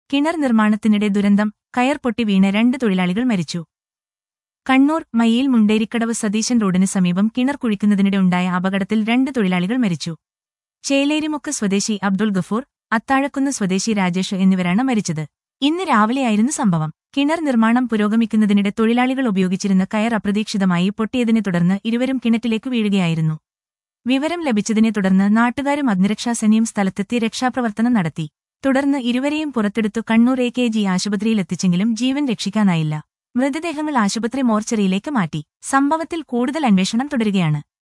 കിണർ നിർമ്മാണത്തിനിടെ ദുരന്തം കയർ പൊട്ടി വീണ് രണ്ട് തൊഴിലാളികൾ മരിച്ചു കണ്ണൂർ മയ്യിൽ മുണ്ടേരിക്കടവ് സതീശൻ റോഡിന് സമീപം കിണർ കുഴിക്കുന്നതിനിടെ ഉണ്ടായ അപകടത്തിൽ രണ്ട് തൊഴിലാളികൾ മരിച്ചു ചേലേരിമുക്ക് സ്വദേശി അബ്ദുൾ ഗഫൂർ അത്താഴക്കുന്ന് സ്വദേശി രാജേഷ് എന്നിവരാണ് മരിച്ചത് ഇന്ന് രാവിലെയായിരുന്നു സംഭവം കിണർ നിർമ്മാണം പുരോഗമിക്കുന്നതിനിടെ തൊഴിലാളികൾ ഉപയോഗിച്ചിരുന്ന കയർ അപ്രതീക്ഷിതമായി പൊട്ടിയതിനെ തുടർന്ന് ഇരുവരും കിണറ്റിലേക്ക് വീഴുകയായിരുന്നു വിവരം ലഭിച്ചതിനെ തുടർന്ന് നാട്ടുകാരും അഗ്നിരക്ഷാസേനയും സ്ഥലത്തെത്തി രക്ഷാപ്രവർത്തനം നടത്തി തുടർന്ന് ഇരുവരെയും പുറത്തെടുത്തു കണ്ണൂർ എ കെ ജി ആശുപത്രിയിലെത്തിച്ചെങ്കിലും ജീവൻ രക്ഷിക്കാനായില്ല മൃതദേഹങ്ങൾ ആശുപത്രി മോർച്ചറിയിലേക്ക് മാറ്റി സംഭവത്തിൽ കൂടുതൽ അന്വേഷണം തുടരുകയാണ്